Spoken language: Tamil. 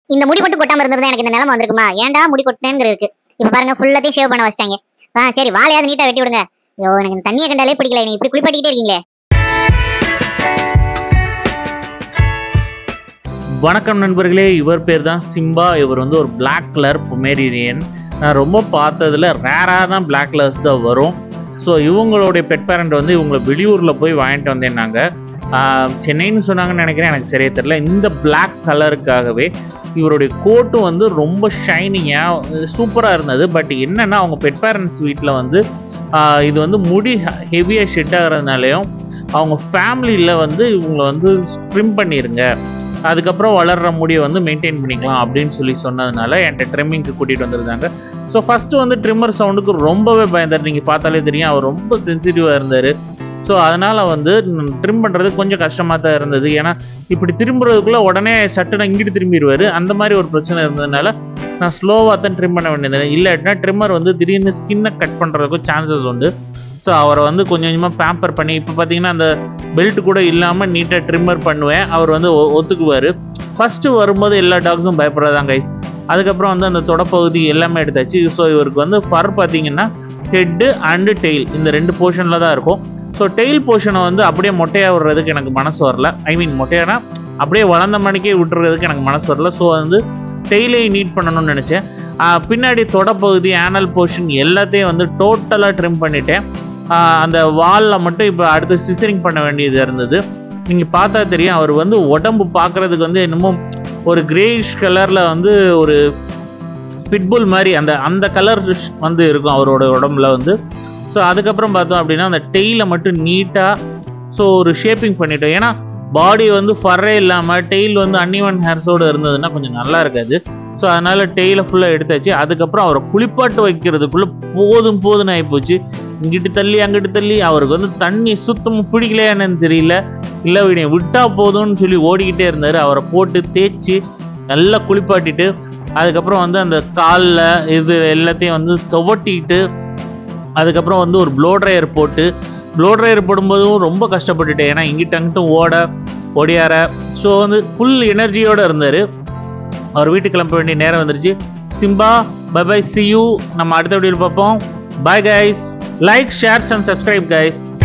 இந்த முடி மட்டும் கொட்டாம இருந்திருந்தா எனக்கு இந்த நிலைமை வந்திருக்குமா ஏன்டா முடி கொட்டினேங்கிற இருக்கு இப்ப பாருங்க ஃபுல்லாத்தையும் ஷேவ் பண்ண வச்சிட்டாங்க ஆ சரி வாழையாவது நீட்டா வெட்டி விடுங்க ஐயோ எனக்கு இந்த தண்ணியை கண்டாலே பிடிக்கல நீ இப்படி குளிப்பாட்டிக்கிட்டே இருக்கீங்களே வணக்கம் நண்பர்களே இவர் பேர் தான் சிம்பா இவர் வந்து ஒரு Black கலர் பொமேரியன் நான் ரொம்ப பார்த்ததுல ரேராக தான் Black கலர்ஸ் தான் வரும் ஸோ இவங்களுடைய பெட் பேரண்ட் வந்து இவங்களை வெளியூரில் போய் வாங்கிட்டு வந்தேன் நாங்கள் சென்னைன்னு சொன்னாங்கன்னு நினைக்கிறேன் எனக்கு சரியா தெரியல இந்த Black கலருக்காகவே இவருடைய கோட்டும் வந்து ரொம்ப ஷைனிங்காக சூப்பராக இருந்தது பட் என்னென்னா அவங்க பெட் பேரண்ட்ஸ் வீட்டில் வந்து ஆஹ் இது வந்து முடி ஹெவியாக ஷெட் ஆகிறதுனாலையும் அவங்க ஃபேமிலியில் வந்து இவங்களை வந்து ட்ரிம் பண்ணிடுங்க அதுக்கப்புறம் வளர்ற முடியை வந்து மெயின்டைன் பண்ணிக்கலாம் அப்படின்னு சொல்லி சொன்னதுனால என்கிட்ட ட்ரிம்மிங்க்கு கூட்டிகிட்டு வந்திருந்தாங்க ஸோ ஃபஸ்ட்டு வந்து ட்ரிம்மர் சவுண்டுக்கு ரொம்பவே பயந்தார் நீங்கள் பார்த்தாலே தெரியும் அவர் ரொம்ப சென்சிட்டிவாக இருந்தார் ஸோ அதனால் வந்து ட்ரிம் பண்ணுறது கொஞ்சம் கஷ்டமாக தான் இருந்தது ஏன்னா இப்படி திரும்புறதுக்குள்ளே உடனே சட்டுன்னு இங்கிட்டு திரும்பிடுவார் அந்த மாதிரி ஒரு பிரச்சனை இருந்ததுனால நான் ஸ்லோவாக தான் ட்ரிம் பண்ண வேண்டியது இல்லாட்டினா ட்ரிம்மர் வந்து திடீர்னு ஸ்கின்னை கட் பண்ணுறதுக்கும் சான்சஸ் உண்டு ஸோ அவரை வந்து கொஞ்சம் கொஞ்சமாக பேம்பர் பண்ணி இப்போ பார்த்தீங்கன்னா அந்த பெல்ட் கூட இல்லாமல் நீட்டாக ட்ரிம்மர் பண்ணுவேன் அவர் வந்து ஒ- ஒத்துக்குவார் ஃபஸ்ட்டு வரும்போது எல்லா டாக்ஸும் பயப்படுறதான் கைஸ் அதுக்கப்புறம் வந்து அந்த தொடப்பகுதி எல்லாமே எடுத்தாச்சு ஸோ இவருக்கு வந்து ஃபர் பார்த்தீங்கன்னா ஹெட்டு அண்டு டெயில் இந்த ரெண்டு போர்ஷனில் தான் இருக்கும் ஸோ டெயில் போர்ஷனை வந்து அப்படியே மொட்டையாக விடுறதுக்கு எனக்கு மனசு வரல ஐ மீன் மொட்டையானா அப்படியே வளர்ந்த மணிக்கே விட்டுறதுக்கு எனக்கு மனசு வரல ஸோ வந்து டெய்லை நீட் பண்ணணும்னு நினச்சேன் ஆஹ் பின்னாடி தொடப்பகுதி ஆனல் போர்ஷன் எல்லாத்தையும் வந்து டோட்டலாக ட்ரிம் பண்ணிட்டேன் ஆஹ் அந்த வாலில் மட்டும் இப்போ அடுத்து சிசரிங் பண்ண வேண்டியது இருந்தது நீங்கள் பார்த்தா தெரியும் அவர் வந்து உடம்பு பார்க்குறதுக்கு வந்து என்னமோ ஒரு கிரேஷ் கலரில் வந்து ஒரு பிட்புல் மாதிரி அந்த அந்த கலர் வந்து இருக்கும் அவரோட உடம்புல வந்து ஸோ அதுக்கப்புறம் பார்த்தோம் அப்படின்னா அந்த டெய்லை மட்டும் நீட்டாக ஸோ ஒரு ஷேப்பிங் பண்ணிட்டோம் ஏன்னா பாடி வந்து ஃபர்ரே இல்லாமல் டெய்ல் வந்து அன்னிவன் ஹேர்ஸோடு இருந்ததுன்னா கொஞ்சம் நல்லா இருக்காது ஸோ அதனால் டெய்லை ஃபுல்லாக எடுத்தாச்சு அதுக்கப்புறம் அவரை குளிப்பாட்டு வைக்கிறதுக்குள்ளே போதும் போதும்னு ஆகிப்போச்சு இங்கிட்டு தள்ளி அங்கிட்டு தள்ளி அவருக்கு வந்து தண்ணி சுத்தமாக பிடிக்கலையான்னு தெரியல இல்லை இவனை விட்டா போதும்னு சொல்லி ஓடிக்கிட்டே இருந்தார் அவரை போட்டு தேய்ச்சி நல்லா குளிப்பாட்டிட்டு அதுக்கப்புறம் வந்து அந்த காலில் இது எல்லாத்தையும் வந்து துவட்டிட்டு அதுக்கப்புறம் வந்து ஒரு ப்ளோ ட்ரையர் போட்டு ப்ளோ ட்ரையர் போடும்போதும் ரொம்ப கஷ்டப்பட்டுட்டேன் ஏன்னா இங்கிட்ட அங்கிட்டும் ஓட ஓடியார ஸோ வந்து ஃபுல் எனர்ஜியோடு இருந்தார் அவர் வீட்டுக்கு கிளம்ப வேண்டிய நேரம் வந்துருச்சு Simba bye bye see you நம்ம அடுத்த வீடியோவில் பார்ப்போம் bye guys like shares and subscribe guys